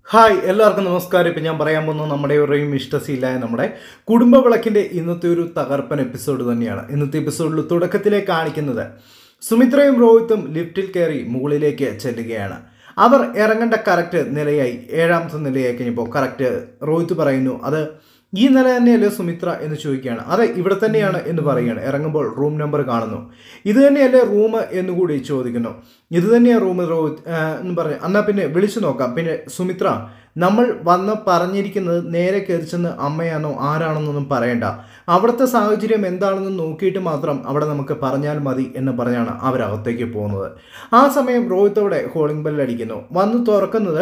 hi എല്ലാവർക്കും നമസ്കാരം ഇപ്പം ഞാൻ പറയാൻ പോകുന്നത് നമ്മുടെ ഒരെയും ഇഷ്ടശീലായ നമ്മുടെ കുടുംബ വിളക്കിൻ്റെ ഇന്നത്തെ ഒരു തകർപ്പൻ എപ്പിസോഡ് തന്നെയാണ് ഇന്നത്തെ എപ്പിസോഡിൽ തുടക്കത്തിലെ കാണിക്കുന്നത് സുമിത്രയും രോഹിത്തും ലിഫ്റ്റിൽ കയറി മുകളിലേക്ക് ചെല്ലുകയാണ് അവർ ഇറങ്ങേണ്ട കറക്റ്റ് നിലയായി ഏഴാമത്തെ നിലയായി കഴിഞ്ഞപ്പോൾ കറക്റ്റ് രോഹിത്ത് പറയുന്നു അത് ഈ നില തന്നെയല്ലേ സുമിത്ര എന്ന് ചോദിക്കുകയാണ് അതെ ഇവിടെ തന്നെയാണ് എന്ന് പറയുകയാണ് ഇറങ്ങുമ്പോൾ റൂം നമ്പർ കാണുന്നു ഇത് തന്നെയല്ലേ റൂം എന്ന് കൂടി ചോദിക്കുന്നു ഇത് തന്നെയാണ് റൂം രോഹിത് ആ, എന്ന് പറഞ്ഞു എന്നാൽ പിന്നെ വിളിച്ചു നോക്കാം പിന്നെ സുമിത്ര നമ്മൾ വന്ന് പറഞ്ഞിരിക്കുന്നത് നേരെ കയറിച്ചെന്ന് അമ്മയാണോ ആരാണെന്നൊന്നും പറയണ്ട അവിടുത്തെ സാഹചര്യം എന്താണെന്ന് നോക്കിയിട്ട് മാത്രം അവിടെ നമുക്ക് പറഞ്ഞാൽ മതി എന്ന് പറഞ്ഞാണ് അവരകത്തേക്ക് പോകുന്നത് ആ സമയം രോഹിത്ത് അവിടെ ഹോളിംഗ് ബെൽ അടിക്കുന്നു വന്ന് തുറക്കുന്നത്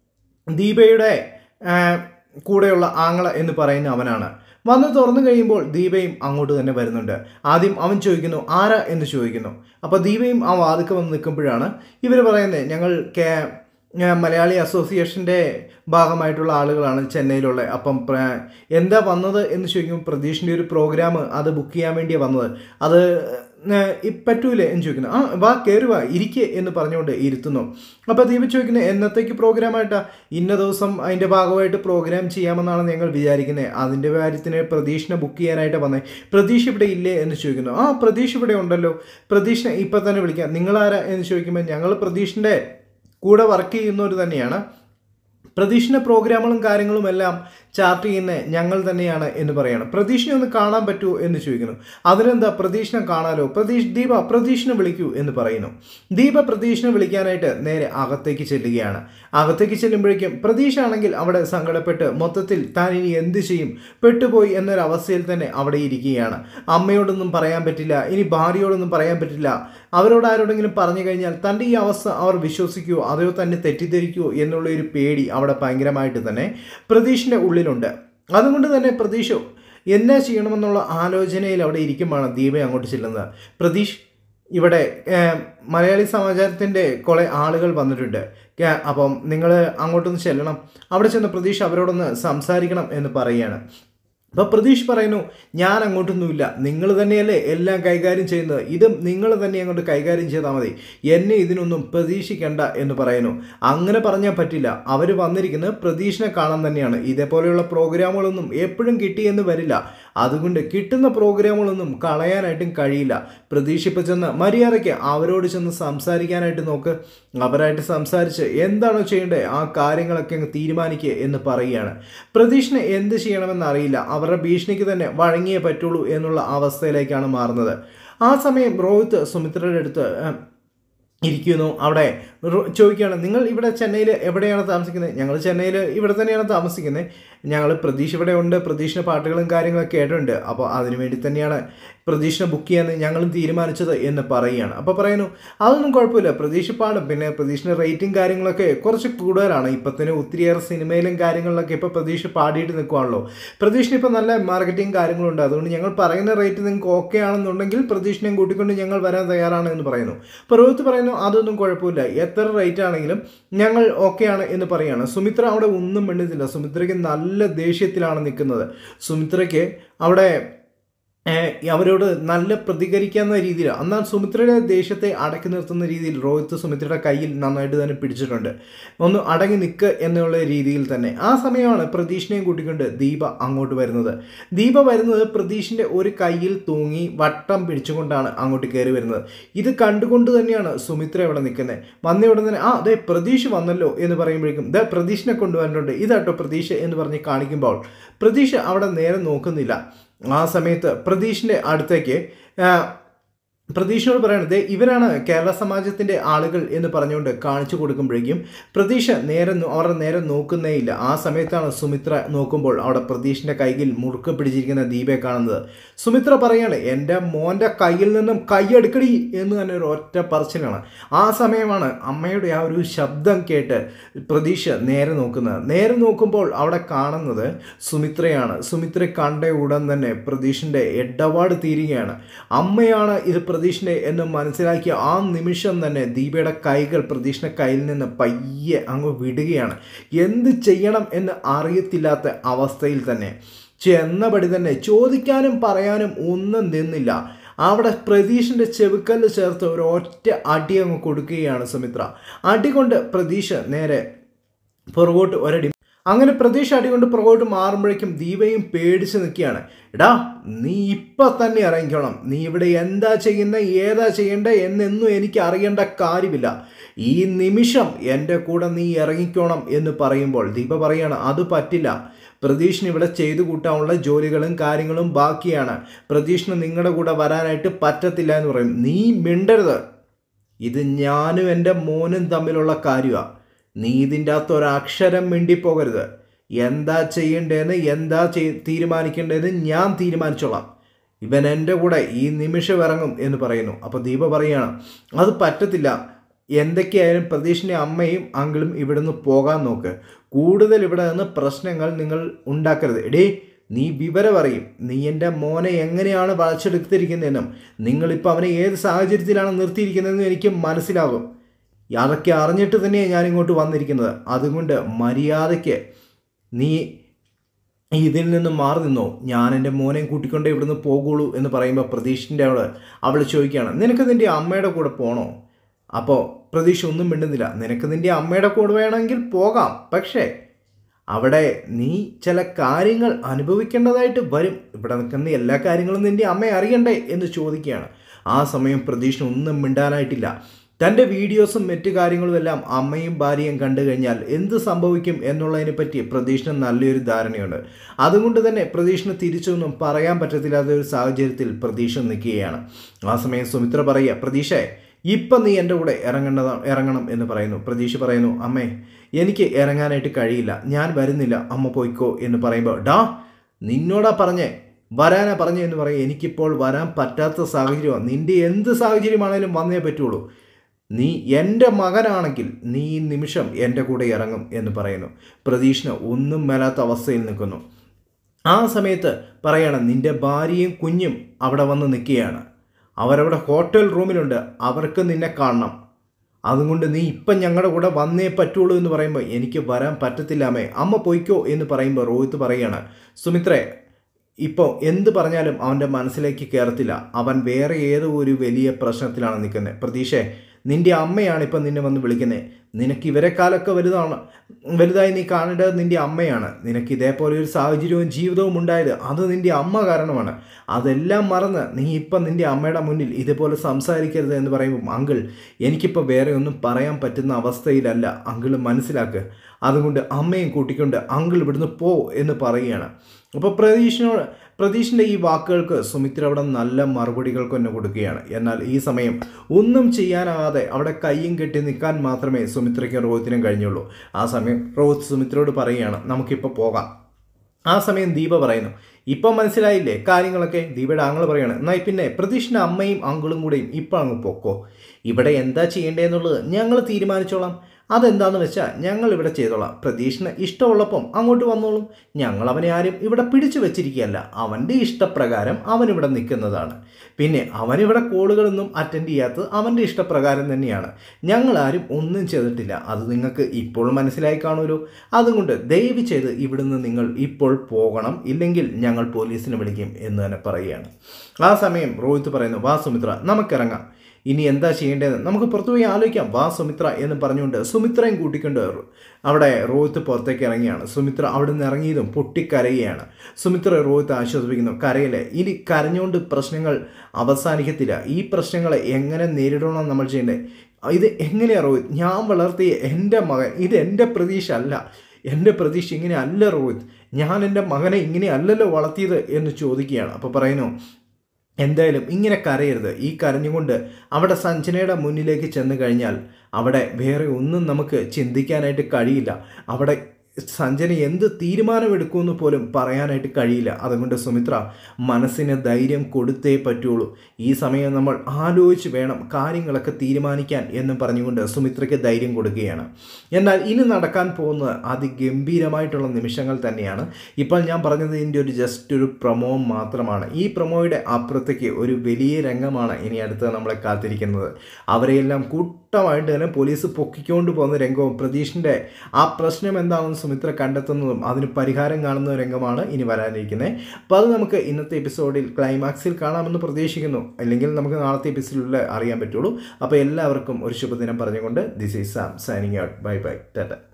ദീപയുടെ ആ, കൂടെയുള്ള ആങ്ങള എന്ന് പറയുന്ന അവനാണ് വന്ന് തുറന്നു കഴിയുമ്പോൾ ദീപയും അങ്ങോട്ട് തന്നെ വരുന്നുണ്ട് ആദ്യം അവൻ ചോദിക്കുന്നു ആരാ എന്ന് ചോദിക്കുന്നു അപ്പോൾ ദീപയും ആ വാതിക്ക് വന്ന് നിൽക്കുമ്പോഴാണ് ഇവർ പറയുന്നത് ഞങ്ങൾ കേ ആ, മലയാളി അസോസിയേഷൻ്റെ ഭാഗമായിട്ടുള്ള ആളുകളാണ് ചെന്നൈയിലുള്ള അപ്പം പ്ര- എന്താ വന്നത് എന്ന് ചോദിക്കുമ്പോൾ പ്രതീഷിൻ്റെ ഒരു പ്രോഗ്രാം അത് ബുക്ക് ചെയ്യാൻ വേണ്ടിയാണ് വന്നത് അത് ഏഹ്, ഇ- പറ്റൂലേ എന്ന് ചോദിക്കുന്നു ആ വാ കയറി വാ ഇരിക്കെ എന്ന് പറഞ്ഞുകൊണ്ട് ഇരുത്തുന്നു അപ്പോൾ ദീപ ചോദിക്കുന്നത് എന്നത്തേക്ക് പ്രോഗ്രാമായിട്ടാ ഇന്ന ദിവസം അതിൻ്റെ ഭാഗമായിട്ട് പ്രോഗ്രാം ചെയ്യാമെന്നാണ് ഞങ്ങൾ വിചാരിക്കുന്നത് അതിൻ്റെ കാര്യത്തിന് പ്രതീഷിനെ ബുക്ക് ചെയ്യാനായിട്ട് വന്നേ പ്രതീഷ് ഇവിടെ ഇല്ലേ എന്ന് ചോദിക്കുന്നു ആ പ്രതീഷ് ഇവിടെ ഉണ്ടല്ലോ പ്രതീഷിനെ ഇപ്പം തന്നെ വിളിക്കാം നിങ്ങളാരാ എന്ന് ചോദിക്കുമ്പോൾ ഞങ്ങൾ പ്രതീഷിൻ്റെ കൂടെ വർക്ക് ചെയ്യുന്നവർ തന്നെയാണ് പ്രതീക്ഷിന്റെ പ്രോഗ്രാമുകളും കാര്യങ്ങളും എല്ലാം ചാർട്ട് ചെയ്യുന്ന ഞങ്ങൾ തന്നെയാണ് എന്ന് പറയാണ് പ്രതീക്ഷിനെ ഒന്ന് കാണാൻ പറ്റുമോ എന്ന് ചോദിക്കുന്നു അതിനെന്താ പ്രതീക്ഷിനെ കാണാലോ പ്രതീഷ് ദീപ പ്രതീക്ഷിനെ വിളിക്കൂ എന്ന് പറയുന്നു ദീപ പ്രതീക്ഷിനെ വിളിക്കാനായിട്ട് നേരെ അകത്തേക്ക് ചെല്ലുകയാണ് അകത്തേക്ക് ചെല്ലുമ്പോഴേക്കും പ്രതീക്ഷ ആണെങ്കിൽ അവിടെ സങ്കടപ്പെട്ട് മൊത്തത്തിൽ താൻ ഇനി എന്ത് ചെയ്യും പെട്ടുപോയി എന്നൊരവസ്ഥയിൽ തന്നെ അവിടെ ഇരിക്കുകയാണ് അമ്മയോടൊന്നും പറയാൻ പറ്റില്ല ഇനി ഭാര്യയോടൊന്നും പറയാൻ പറ്റില്ല അവരോട് ആരോടെങ്കിലും പറഞ്ഞു കഴിഞ്ഞാൽ തൻ്റെ ഈ അവസ്ഥ അവർ വിശ്വസിക്കുമോ അതോ തന്നെ തെറ്റിദ്ധരിക്കുമോ എന്നുള്ള ഒരു പേടി അവിടെ ഭയങ്കരമായിട്ട് തന്നെ പ്രതീഷിൻ്റെ ഉള്ളിലുണ്ട് അതുകൊണ്ട് തന്നെ പ്രതീക്ഷ എന്നാ ചെയ്യണമെന്നുള്ള ആലോചനയിൽ അവിടെ ഇരിക്കുമ്പോഴാണ് ദീപ അങ്ങോട്ട് ചെല്ലുന്നത് പ്രതീഷ് ഇവിടെ ഏഹ്, മലയാളി സമാചാരത്തിൻ്റെ കുറേ ആളുകൾ വന്നിട്ടുണ്ട് കേ- അപ്പം നിങ്ങൾ അങ്ങോട്ടൊന്ന് ചെല്ലണം അവിടെ ചെന്ന് പ്രതീഷ് അവരോടൊന്ന് സംസാരിക്കണം എന്ന് പറയുകയാണ് അപ്പോൾ പ്രതീഷ് പറയുന്നു ഞാൻ അങ്ങോട്ടൊന്നുമില്ല നിങ്ങൾ തന്നെയല്ലേ എല്ലാം കൈകാര്യം ചെയ്യുന്നത് ഇതും നിങ്ങൾ തന്നെ അങ്ങോട്ട് കൈകാര്യം ചെയ്താൽ മതി എന്നെ ഇതിനൊന്നും പ്രതീക്ഷിക്കണ്ട എന്ന് പറയുന്നു അങ്ങനെ പറഞ്ഞാൽ പറ്റില്ല അവർ വന്നിരിക്കുന്നത് പ്രതീഷിനെ കാണാൻ തന്നെയാണ് ഇതേപോലെയുള്ള പ്രോഗ്രാമുകളൊന്നും എപ്പോഴും കിട്ടിയെന്ന് വരില്ല അതുകൊണ്ട് കിട്ടുന്ന പ്രോഗ്രാമുകളൊന്നും കളയാനായിട്ടും കഴിയില്ല പ്രതീക്ഷ ഇപ്പം ചെന്ന് മര്യാദയ്ക്ക് അവരോട് ചെന്ന് സംസാരിക്കാനായിട്ട് നോക്ക് അവരായിട്ട് സംസാരിച്ച് എന്താണോ ചെയ്യേണ്ടത് ആ കാര്യങ്ങളൊക്കെ അങ്ങ് തീരുമാനിക്കുക എന്ന് പറയുകയാണ് പ്രതീഷിനെ എന്ത് ചെയ്യണമെന്ന് അറിയില്ല അവരുടെ ഭീഷണിക്ക് തന്നെ വഴങ്ങിയേ പറ്റുള്ളൂ എന്നുള്ള അവസ്ഥയിലേക്കാണ് മാറുന്നത് ആ സമയം രോഹിത്ത് സുമിത്രയുടെ അടുത്ത് ഏഹ്, ഇരിക്കുന്നു അവിടെ റോ- ചോദിക്കുകയാണ് നിങ്ങൾ ഇവിടെ ചെന്നൈയിൽ എവിടെയാണ് താമസിക്കുന്നത് ഞങ്ങൾ ചെന്നൈയിൽ ഇവിടെ തന്നെയാണ് താമസിക്കുന്നത് ഞങ്ങൾ പ്രതീക്ഷ ഇവിടെ ഉണ്ട് പ്രതീക്ഷിൻ്റെ പാട്ടുകളും കാര്യങ്ങളൊക്കെ കേട്ടിട്ടുണ്ട് അപ്പോൾ അതിനു വേണ്ടി തന്നെയാണ് പ്രതീക്ഷിനെ ബുക്ക് ചെയ്യാൻ ഞങ്ങളും തീരുമാനിച്ചത് എന്ന് പറയുകയാണ് അപ്പോൾ പറയുന്നു അതൊന്നും കുഴപ്പമില്ല പ്രതീക്ഷ പാടും പിന്നെ പ്രതീക്ഷിൻ്റെ റേറ്റിംഗ് കാര്യങ്ങളൊക്കെ കുറച്ച് കൂടുതലാണ് ഇപ്പം തന്നെ ഒത്തിരിയേറെ സിനിമയിലും കാര്യങ്ങളിലൊക്കെ ഇപ്പോൾ പ്രതീക്ഷ പാടിയിട്ട് നിൽക്കുവാണല്ലോ പ്രതീക്ഷിന് ഇപ്പോൾ നല്ല മാർക്കറ്റിംഗ് കാര്യങ്ങളുണ്ട് അതുകൊണ്ട് ഞങ്ങൾ പറയുന്ന റേറ്റ് നിങ്ങൾക്ക് ഓക്കെ ആണെന്നുണ്ടെങ്കിൽ പ്രതീക്ഷിനെയും കൂട്ടിക്കൊണ്ട് ഞങ്ങൾ വരാൻ തയ്യാറാണ് എന്ന് പറയുന്നു അപ്പോൾ രോഹിത്ത് പറയുന്നു അതൊന്നും കുഴപ്പമില്ല എത്ര റേറ്റ് ആണെങ്കിലും ഞങ്ങൾ ഓക്കെയാണ് എന്ന് പറയുകയാണ് സുമിത്ര അവിടെ ഒന്നും മിണ്ടുന്നില്ല സുമിത്രയ്ക്ക് നല്ല ദേഷ്യത്തിലാണ് നിൽക്കുന്നത് സുമിത്രയ്ക്ക് അവിടെ ഏഹ്, അവരോട് നല്ല പ്രതികരിക്കാവുന്ന രീതിയിൽ എന്നാൽ സുമിത്രയുടെ ദേഷ്യത്തെ അടക്കി നിർത്തുന്ന രീതിയിൽ രോഹിത്ത് സുമിത്രയുടെ കയ്യിൽ നന്നായിട്ട് തന്നെ പിടിച്ചിട്ടുണ്ട് ഒന്ന് അടങ്ങി നിൽക്ക് എന്നുള്ള രീതിയിൽ തന്നെ ആ സമയമാണ് പ്രതീഷിനെയും കൂട്ടിക്കൊണ്ട് ദീപ അങ്ങോട്ട് വരുന്നത് ദീപ വരുന്നത് പ്രതീഷിൻ്റെ ഒരു കയ്യിൽ തൂങ്ങി വട്ടം പിടിച്ചുകൊണ്ടാണ് അങ്ങോട്ട് കയറി വരുന്നത് ഇത് കണ്ടുകൊണ്ട് തന്നെയാണ് സുമിത്ര ഇവിടെ നിൽക്കുന്നത് വന്ന ഉടനെ തന്നെ ആ അതെ പ്രതീഷ് വന്നല്ലോ എന്ന് പറയുമ്പോഴേക്കും ദേ പ്രതീഷിനെ കൊണ്ടുവന്നിട്ടുണ്ട് ഇതാട്ടോ പ്രതീഷ് എന്ന് പറഞ്ഞ് കാണിക്കുമ്പോൾ പ്രതീഷ് അവിടെ നേരെ നോക്കുന്നില്ല ആ സമയത്ത് പ്രതീഷിൻ്റെ അടുത്തേക്ക് ആ, പ്രതീഷിനോട് പറയണത് ഇവരാണ് കേരള സമാജത്തിൻ്റെ ആളുകൾ എന്ന് പറഞ്ഞുകൊണ്ട് കാണിച്ചു കൊടുക്കുമ്പോഴേക്കും പ്രതീക്ഷ നേരെ നോ- അവരുടെ നേരെ നോക്കുന്നേ ഇല്ല ആ സമയത്താണ് സുമിത്ര നോക്കുമ്പോൾ അവിടെ പ്രതീഷിൻ്റെ കൈയിൽ മുറുക്കം പിടിച്ചിരിക്കുന്ന ദീപയെ കാണുന്നത് സുമിത്ര പറയാണ് എൻ്റെ മോൻ്റെ കയ്യിൽ നിന്നും കൈയെടുക്കടി എന്ന് തന്നെ ഒരു ഒറ്റ പറച്ചിലാണ് ആ സമയമാണ് അമ്മയുടെ ആ ഒരു ശബ്ദം കേട്ട് പ്രതീക്ഷ നേരെ നോക്കുന്നത് നേരെ നോക്കുമ്പോൾ അവിടെ കാണുന്നത് സുമിത്രയാണ് സുമിത്ര കണ്ട ഉടൻ തന്നെ പ്രതീഷിൻ്റെ ഇടപാട് തീരുകയാണ് അമ്മയാണ് ഇത് പ്രതീഷിനെ എന്ന് മനസ്സിലാക്കിയ ആ നിമിഷം തന്നെ ദീപയുടെ കൈകൾ പ്രതീഷിന്റെ കയ്യിൽ നിന്ന് പയ്യെ അങ്ങ് വിടുകയാണ് എന്ത് ചെയ്യണം എന്ന് അറിയത്തില്ലാത്ത അവസ്ഥയിൽ തന്നെ ചെന്നപടി തന്നെ ചോദിക്കാനും പറയാനും ഒന്നും നിന്നില്ല അവിടെ പ്രതീഷിൻ്റെ ചെവിക്കല്ല് ചേർത്ത് ഒരു ഒറ്റ അടി അങ്ങ് കൊടുക്കുകയാണ് സുമിത്ര അടി കൊണ്ട് പ്രതീഷ് നേരെ പുറകോട്ട് ഒരടി അങ്ങനെ പ്രതീക്ഷ അടികൊണ്ട് പുറകോട്ട് മാറുമ്പോഴേക്കും ദീപയും പേടിച്ച് നിൽക്കുകയാണ് എടാ നീ ഇപ്പം തന്നെ ഇറങ്ങിക്കോണം നീ ഇവിടെ എന്താ ചെയ്യുന്ന ഏതാ ചെയ്യേണ്ടത് എന്നൊന്നും എനിക്ക് അറിയേണ്ട കാര്യമില്ല ഈ നിമിഷം എൻ്റെ കൂടെ നീ ഇറങ്ങിക്കോണം എന്ന് പറയുമ്പോൾ ദീപ പറയാണ് അത് പറ്റില്ല പ്രതീഷിന് ഇവിടെ ചെയ്തു കൂട്ടാനുള്ള ജോലികളും കാര്യങ്ങളും ബാക്കിയാണ് പ്രതീഷിന് നിങ്ങളുടെ കൂടെ വരാനായിട്ട് പറ്റത്തില്ല എന്ന് പറയും നീ മിണ്ടരുത് ഇത് ഞാനും എൻ്റെ മോനും തമ്മിലുള്ള കാര്യമാണ് നീ ഇതിൻ്റെ അകത്ത് ഒരക്ഷരം മിണ്ടിപ്പോകരുത് എന്താ ചെയ്യേണ്ടതെന്ന് എന്താ ചെയ് തീരുമാനിക്കേണ്ടതെന്ന് ഞാൻ തീരുമാനിച്ചോളാം ഇവൻ എൻ്റെ കൂടെ ഈ നിമിഷം ഇറങ്ങും എന്ന് പറയുന്നു അപ്പോൾ ദീപ പറയാണ് അത് പറ്റത്തില്ല എന്തൊക്കെയായാലും പ്രതീഷിൻ്റെ അമ്മയും അങ്കിളും ഇവിടുന്ന് പോകാൻ നോക്ക് കൂടുതൽ ഇവിടെ നിന്ന് പ്രശ്നങ്ങൾ നിങ്ങൾ ഉണ്ടാക്കരുത് എടേ നീ വിവരം അറിയും നീ എൻ്റെ മോനെ എങ്ങനെയാണ് വളച്ചെടുത്തിരിക്കുന്നതെന്നും നിങ്ങളിപ്പോൾ അവനെ ഏത് സാഹചര്യത്തിലാണ് നിർത്തിയിരിക്കുന്നതെന്നും എനിക്ക് മനസ്സിലാകും അതൊക്കെ അറിഞ്ഞിട്ട് തന്നെയാണ് ഞാൻ ഇങ്ങോട്ട് വന്നിരിക്കുന്നത് അതുകൊണ്ട് മര്യാദയ്ക്ക് നീ ഇതിൽ നിന്ന് മാറി നിന്നോ ഞാൻ എൻ്റെ മോനെയും കൂട്ടിക്കൊണ്ടേ ഇവിടുന്ന് പോകുള്ളൂ എന്ന് പറയുമ്പോൾ പ്രതീഷിൻ്റെ അവൾ അവൾ ചോദിക്കുകയാണ് നിനക്ക് നിൻ്റെ അമ്മയുടെ കൂടെ പോകണോ അപ്പോൾ പ്രതീക്ഷ ഒന്നും മിണ്ടുന്നില്ല നിനക്ക് നിൻ്റെ അമ്മയുടെ കൂടെ വേണമെങ്കിൽ പോകാം പക്ഷേ അവിടെ നീ ചില കാര്യങ്ങൾ അനുഭവിക്കേണ്ടതായിട്ട് വരും ഇവിടെ നിൽക്കുന്ന എല്ലാ കാര്യങ്ങളും നിൻ്റെ അമ്മ അറിയണ്ടേ എന്ന് ചോദിക്കുകയാണ് ആ സമയം പ്രതീക്ഷ ഒന്നും മിണ്ടാനായിട്ടില്ല തൻ്റെ വീഡിയോസും മറ്റു കാര്യങ്ങളും എല്ലാം അമ്മയും ഭാര്യയും കണ്ടു കഴിഞ്ഞാൽ എന്ത് സംഭവിക്കും എന്നുള്ളതിനെ പറ്റി പ്രതീക്ഷിന് നല്ലൊരു ധാരണയുണ്ട് അതുകൊണ്ട് തന്നെ പ്രതീക്ഷിന് തിരിച്ചൊന്നും പറയാൻ പറ്റത്തില്ലാത്ത ഒരു സാഹചര്യത്തിൽ പ്രതീക്ഷ നിൽക്കുകയാണ് ആ സമയം സുമിത്ര പറയുക പ്രതീക്ഷയെ ഇപ്പം നീ എൻ്റെ കൂടെ ഇറങ്ങേണ്ടതാ ഇറങ്ങണം എന്ന് പറയുന്നു പ്രതീക്ഷ പറയുന്നു അമ്മേ എനിക്ക് ഇറങ്ങാനായിട്ട് കഴിയില്ല ഞാൻ വരുന്നില്ല അമ്മ പോയിക്കോ എന്ന് പറയുമ്പോൾ ഡാ നിന്നോടാ പറഞ്ഞേ വരാനാ പറഞ്ഞേ എന്ന് പറയും എനിക്കിപ്പോൾ വരാൻ പറ്റാത്ത സാഹചര്യമാണ് നിൻ്റെ എന്ത് സാഹചര്യമാണേലും വന്നേ പറ്റുള്ളൂ നീ എൻ്റെ മകനാണെങ്കിൽ നീ ഈ നിമിഷം എൻ്റെ കൂടെ ഇറങ്ങും എന്ന് പറയുന്നു പ്രതീക്ഷന് ഒന്നും മേലാത്ത അവസ്ഥയിൽ നിൽക്കുന്നു ആ സമയത്ത് പറയണം നിൻ്റെ ഭാര്യയും കുഞ്ഞും അവിടെ വന്ന് നിൽക്കുകയാണ് അവരവിടെ ഹോട്ടൽ റൂമിലുണ്ട് അവർക്ക് നിന്നെ കാണണം അതുകൊണ്ട് നീ ഇപ്പം ഞങ്ങളുടെ കൂടെ വന്നേ പറ്റുള്ളൂ എന്ന് പറയുമ്പോൾ എനിക്ക് വരാൻ പറ്റത്തില്ലാമേ അമ്മ പൊയ്ക്കോ എന്ന് പറയുമ്പോൾ റോഹിത്ത് പറയാണ് സുമിത്രേ ഇപ്പോൾ എന്ത് പറഞ്ഞാലും അവൻ്റെ മനസ്സിലേക്ക് കയറത്തില്ല അവൻ വേറെ ഏതോ ഒരു വലിയ പ്രശ്നത്തിലാണ് നിൽക്കുന്നത് പ്രതീക്ഷേ നിൻ്റെ അമ്മയാണ് ഇപ്പം നിന്നെ വന്ന് വിളിക്കുന്നത് നിനക്ക് ഇവരെക്കാളൊക്കെ വലുതാണ് വലുതായി നീ കാണേണ്ടത് നിൻ്റെ അമ്മയാണ് നിനക്ക് ഇതേപോലെ ഒരു സാഹചര്യവും ജീവിതവും ഉണ്ടായത് അത് നിൻ്റെ അമ്മ കാരണമാണ് അതെല്ലാം മറന്ന് നീ ഇപ്പം നിൻ്റെ അമ്മയുടെ മുന്നിൽ ഇതുപോലെ സംസാരിക്കരുത് എന്ന് പറയുമ്പോൾ അങ്കിൾ എനിക്കിപ്പോൾ വേറെ ഒന്നും പറയാൻ പറ്റുന്ന അവസ്ഥയിലല്ല അങ്കിൾ മനസ്സിലാക്കുക അതുകൊണ്ട് അമ്മയും കൂട്ടിക്കൊണ്ട് അങ്കിൾ ഇവിടുന്ന് പോ എന്ന് പറയുകയാണ് അപ്പോൾ പ്രതീഷിനോട് പ്രതീഷിൻ്റെ ഈ വാക്കുകൾക്ക് സുമിത്ര അവിടെ നല്ല മറുപടികൾ തന്നെ കൊടുക്കുകയാണ് എന്നാൽ ഈ സമയം ഒന്നും ചെയ്യാനാകാതെ അവിടെ കയ്യും കെട്ടി നിൽക്കാൻ മാത്രമേ സുമിത്രയ്ക്കും റോഹിത്തിനും കഴിഞ്ഞുള്ളൂ ആ സമയം റോഹിത് സുമിത്രയോട് പറയുകയാണ് നമുക്കിപ്പോൾ പോകാം ആ സമയം ദീപ പറയുന്നു ഇപ്പം മനസ്സിലായില്ലേ കാര്യങ്ങളൊക്കെ ദീപയുടെ ആങ്ങൾ പറയാണ് എന്നാൽ പിന്നെ പ്രതീഷിൻ്റെ അമ്മയും അങ്കിളും കൂടെയും ഇപ്പം അങ്ങ് പൊക്കോ ഇവിടെ എന്താ ചെയ്യേണ്ടതെന്നുള്ളത് ഞങ്ങൾ തീരുമാനിച്ചോളാം അതെന്താന്ന് വെച്ചാൽ ഞങ്ങൾ ഇവിടെ ചെയ്തോളാം പ്രതീഷിന് ഇഷ്ടമുള്ളപ്പം അങ്ങോട്ട് വന്നോളും ഞങ്ങൾ അവനെ ആരും ഇവിടെ പിടിച്ചു വെച്ചിരിക്കുകയല്ല അവൻ്റെ ഇഷ്ടപ്രകാരം അവൻ ഇവിടെ നിൽക്കുന്നതാണ് പിന്നെ അവനിവിടെ കോളുകളൊന്നും അറ്റൻഡ് ചെയ്യാത്തത് അവൻ്റെ ഇഷ്ടപ്രകാരം തന്നെയാണ് ഞങ്ങളാരും ഒന്നും ചെയ്തിട്ടില്ല അത് നിങ്ങൾക്ക് ഇപ്പോൾ മനസ്സിലായി കാണുമല്ലോ അതുകൊണ്ട് ദയവ് ചെയ്ത് ഇവിടുന്ന് നിങ്ങൾ ഇപ്പോൾ പോകണം ഇല്ലെങ്കിൽ ഞങ്ങൾ പോലീസിനെ വിളിക്കും എന്ന് തന്നെ പറയുകയാണ് ആ സമയം രോഹിത് പറയുന്നു വാ സുമിത്ര നമുക്കിറങ്ങാം ഇനി എന്താ ചെയ്യേണ്ടതെന്ന് നമുക്ക് പുറത്തു പോയി ആലോചിക്കാം വാ സുമിത്ര എന്ന് പറഞ്ഞുകൊണ്ട് സുമിത്രയും കൂട്ടിക്കൊണ്ട് അവിടെ റോഹിത്ത് പുറത്തേക്ക് ഇറങ്ങിയാണ് സുമിത്ര അവിടെ നിന്ന് ഇറങ്ങിയതും പൊട്ടിക്കരയുകയാണ് സുമിത്ര റോഹിത്ത് ആശ്വസിപ്പിക്കുന്നു കരയിലെ ഇനി കരഞ്ഞുകൊണ്ട് പ്രശ്നങ്ങൾ അവസാനിക്കത്തില്ല ഈ പ്രശ്നങ്ങളെ എങ്ങനെ നേരിടണം നമ്മൾ ചെയ്യേണ്ടത് ഇത് എങ്ങനെയാണ് റോഹിത് ഞാൻ വളർത്തിയ എൻ്റെ മകൻ ഇത് എൻ്റെ പ്രതീക്ഷ അല്ല എൻ്റെ പ്രതീക്ഷ ഇങ്ങനെ അല്ല റോഹിത് ഞാൻ എൻ്റെ മകനെ ഇങ്ങനെ അല്ലല്ലോ വളർത്തിയത് എന്ന് ചോദിക്കുകയാണ് അപ്പോൾ പറയുന്നു എന്തായാലും ഇങ്ങനെ കരയരുത് ഈ കരഞ്ഞുകൊണ്ട് അവിടെ സഞ്ജനയുടെ മുന്നിലേക്ക് ചെന്ന് കഴിഞ്ഞാൽ അവിടെ വേറെ ഒന്നും നമുക്ക് ചിന്തിക്കാനായിട്ട് കഴിയില്ല അവിടെ സഞ്ജന എന്ത് തീരുമാനമെടുക്കുമെന്ന് പോലും പറയാനായിട്ട് കഴിയില്ല അതുകൊണ്ട് സുമിത്ര മനസ്സിന് ധൈര്യം കൊടുത്തേ പറ്റുള്ളൂ ഈ സമയം നമ്മൾ ആലോചിച്ച് വേണം കാര്യങ്ങളൊക്കെ തീരുമാനിക്കാൻ എന്നും പറഞ്ഞുകൊണ്ട് സുമിത്രയ്ക്ക് ധൈര്യം കൊടുക്കുകയാണ് എന്നാൽ ഇനി നടക്കാൻ പോകുന്നത് അതിഗംഭീരമായിട്ടുള്ള നിമിഷങ്ങൾ തന്നെയാണ് ഇപ്പോൾ ഞാൻ പറഞ്ഞത് ഇതിൻ്റെ ഒരു ജസ്റ്റ് ഒരു പ്രൊമോ മാത്രമാണ് ഈ പ്രൊമോയുടെ അപ്പുറത്തേക്ക് ഒരു വലിയ രംഗമാണ് ഇനി അടുത്ത് നമ്മളെ കാത്തിരിക്കുന്നത് അവരെയെല്ലാം കൂട്ടമായിട്ട് തന്നെ പോലീസ് പൊക്കിക്കൊണ്ട് പോകുന്ന രംഗവും പ്രതീഷിൻ്റെ ആ പ്രശ്നം എന്താണെന്ന് സുമിത്ര കണ്ടെത്തുന്നതും അതിന് പരിഹാരം കാണുന്ന രംഗമാണ് ഇനി വരാനിരിക്കുന്നത് അപ്പോൾ അത് നമുക്ക് ഇന്നത്തെ എപ്പിസോഡിൽ ക്ലൈമാക്സിൽ കാണാമെന്ന് പ്രതീക്ഷിക്കുന്നു അല്ലെങ്കിൽ നമുക്ക് നാളത്തെ എപ്പിസോഡിൽ അറിയാൻ പറ്റുള്ളൂ അപ്പോൾ എല്ലാവർക്കും ഒരു ശുഭദിനം പറഞ്ഞുകൊണ്ട് this is Sam signing out bye bye Tata